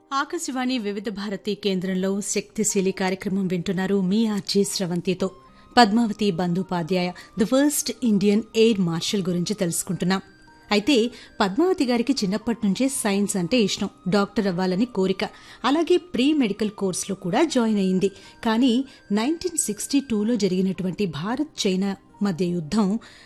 ఆకాశవాణి వివిధ భారతి కేంద్రంలో శక్తిశీలి కార్యక్రమం వింటున్నారు మీ ఆర్జీ స్రవంతితో Padmavathi Bandopadhyay the first Indian air marshal గురించి తెలుసుకుంటున్నాం అయితే పద్మావతి గారికి చిన్నప్పటి నుంచే సైన్స్ అంటే ఇష్టం డాక్టర్ అవ్వాలని కోరిక అలాగే ప్రీ మెడికల్ కోర్సులో కూడా జాయిన్ అయింది కానీ నైన్టీన్ సిక్స్టీ టూలో జరిగినటువంటి భారత్ చైనా మధ్య యుద్దం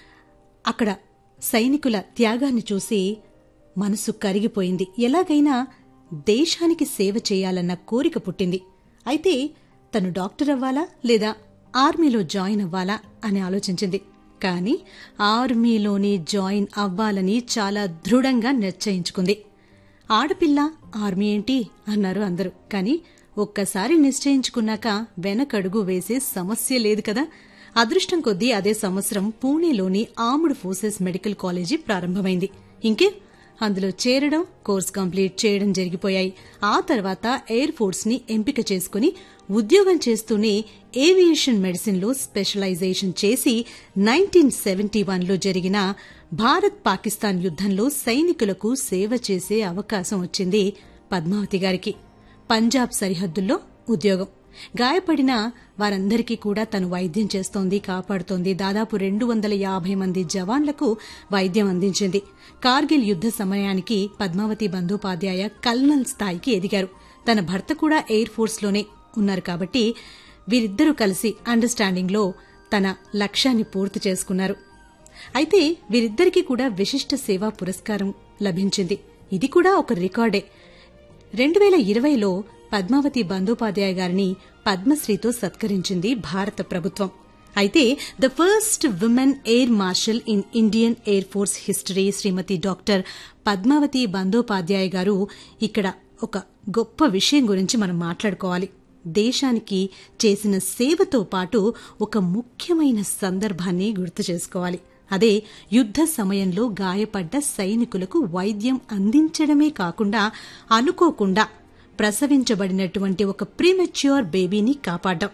అక్కడ సైనికుల త్యాగాన్ని చూసి మనసు కరిగిపోయింది ఎలాగైనా దేశానికి సేవ చేయాలన్న కోరిక పుట్టింది అయితే తను డాక్టర్ అవ్వాలా లేదా ఆర్మీలో జాయిన్ అవ్వాలా అని ఆలోచించింది కానీ ఆర్మీలోనే జాయిన్ అవ్వాలని చాలా దృఢంగా నిశ్చయించుకుంది ఆడపిల్ల ఆర్మీ ఏంటి అన్నారు అందరూ కానీ ఒక్కసారి నిశ్చయించుకున్నాక వెనకడుగు వేసే సమస్య లేదు కదా అదృష్టం కొద్దీ అదే సంవత్సరం పూణేలోని ఆర్మ్డ్ ఫోర్సెస్ మెడికల్ కాలేజీ ప్రారంభమైంది ఇంకే అందులో చేరడం కోర్స్ కంప్లీట్ చేయడం జరిగిపోయాయి ఆ తర్వాత ఎయిర్ ఫోర్స్ ని ఎంపిక చేసుకుని ఉద్యోగం చేస్తూనే ఏవియేషన్ మెడిసిన్ లో స్పెషలైజేషన్ చేసి నైన్టీన్ సెవెంటీ వన్లో జరిగిన భారత్ పాకిస్తాన్ యుద్దంలో సైనికులకు సేవ చేసే అవకాశం వచ్చింది పద్మావతి గారికి పంజాబ్ సరిహద్దుల్లో ఉద్యోగం గాయపడిన వారందరికీ కూడా తను వైద్యం చేస్తోంది కాపాడుతోంది దాదాపు రెండు వందల యాభై మంది జవాన్లకు వైద్యం అందించింది కార్గిల్ యుద్ద సమయానికి పద్మావతి బందోపాధ్యాయ కల్నల్ స్థాయికి ఎదిగారు తన భర్త కూడా ఎయిర్ ఫోర్స్లోనే ఉన్నారు కాబట్టి వీరిద్దరూ కలిసి అండర్స్టాండింగ్లో తన లక్ష్యాన్ని పూర్తి చేసుకున్నారు అయితే వీరిద్దరికీ కూడా విశిష్ట సేవా పురస్కారం లభించింది ఇది కూడా ఒక రికార్డే రెండు వేల ఇరవైలో పద్మావతి బందోపాధ్యాయ గారిని పద్మశ్రీతో సత్కరించింది భారత ప్రభుత్వం అయితే the first women air marshal in Indian air force history Shrimati doctor Padmavathi Bandopadhyay garu ఇక్కడ ఒక గొప్ప విషయం గురించి మనం మాట్లాడుకోవాలి దేశానికి చేసిన సేవతో పాటు ఒక ముఖ్యమైన సందర్భాన్ని గుర్తు చేసుకోవాలి అదే యుద్ద సమయంలో గాయపడ్డ సైనికులకు వైద్యం అందించడమే కాకుండా అనుకోకుండా ప్రసవించబడినటువంటి ఒక ప్రీమెచ్యూర్ బేబీని కాపాడ్డం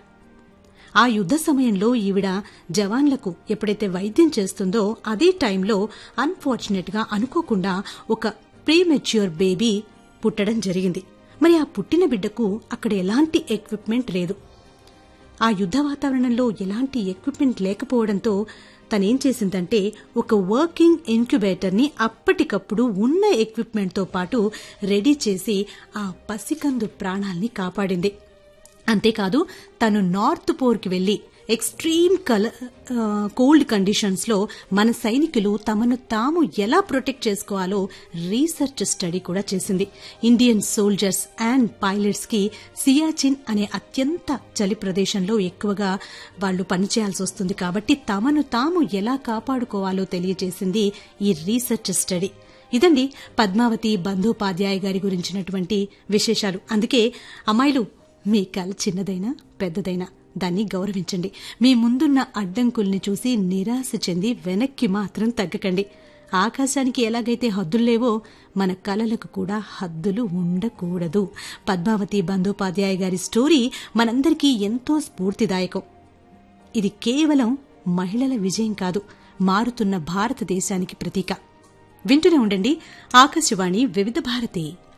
ఆ యుద్ద సమయంలో ఈవిడ జవాన్లకు ఎప్పుడైతే వైద్యం చేస్తుందో అదే టైంలో అన్ఫార్చునేట్ గా అనుకోకుండా ఒక ప్రీమెచ్యూర్ బేబీ పుట్టడం జరిగింది మరి ఆ పుట్టిన బిడ్డకు అక్కడ ఎలాంటి ఎక్విప్మెంట్ లేదు ఆ యుద్ద వాతావరణంలో ఎలాంటి ఎక్విప్మెంట్ లేకపోవడంతో తనేం చేసిందంటే ఒక వర్కింగ్ ఇన్క్యుబేటర్ ని అప్పటికప్పుడు ఉన్న ఎక్విప్మెంట్ తో పాటు రెడీ చేసి ఆ పసికందు ప్రాణాల్ని కాపాడింది అంతేకాదు తను నార్త్ పోర్కి వెళ్లి ఎక్స్ట్రీమ్ కల కోల్డ్ కండిషన్స్ లో మన సైనికులు తమను తాము ఎలా ప్రొటెక్ట్ చేసుకోవాలో రీసెర్చ్ స్టడీ కూడా చేసింది ఇండియన్ సోల్జర్స్ అండ్ పైలట్స్ కి సియాచిన్ అనే అత్యంత చలి ప్రదేశంలో ఎక్కువగా వాళ్లు పనిచేయాల్సి వస్తుంది కాబట్టి తమను తాము ఎలా కాపాడుకోవాలో తెలియజేసింది ఈ రీసెర్చ్ స్టడీ ఇదండి పద్మావతి బందోపాధ్యాయ గారి గురించినటువంటి విశేషాలు అందుకే అమ్మాయిలు మీ కల చిన్నదైనా పెద్దదైనా దాన్ని గౌరవించండి మీ ముందున్న అడ్డంకుల్ని చూసి నిరాశ చెంది వెనక్కి మాత్రం తగ్గకండి ఆకాశానికి ఎలాగైతే హద్దుల్లేవో మన కలలకు కూడా హద్దులు ఉండకూడదు పద్మావతి బందోపాధ్యాయ గారి స్టోరీ మనందరికీ ఎంతో స్ఫూర్తిదాయకం ఇది కేవలం మహిళల విజయం కాదు మారుతున్న భారతదేశానికి ప్రతీక వింటూనే ఉండండి ఆకాశవాణి వివిధ భారతి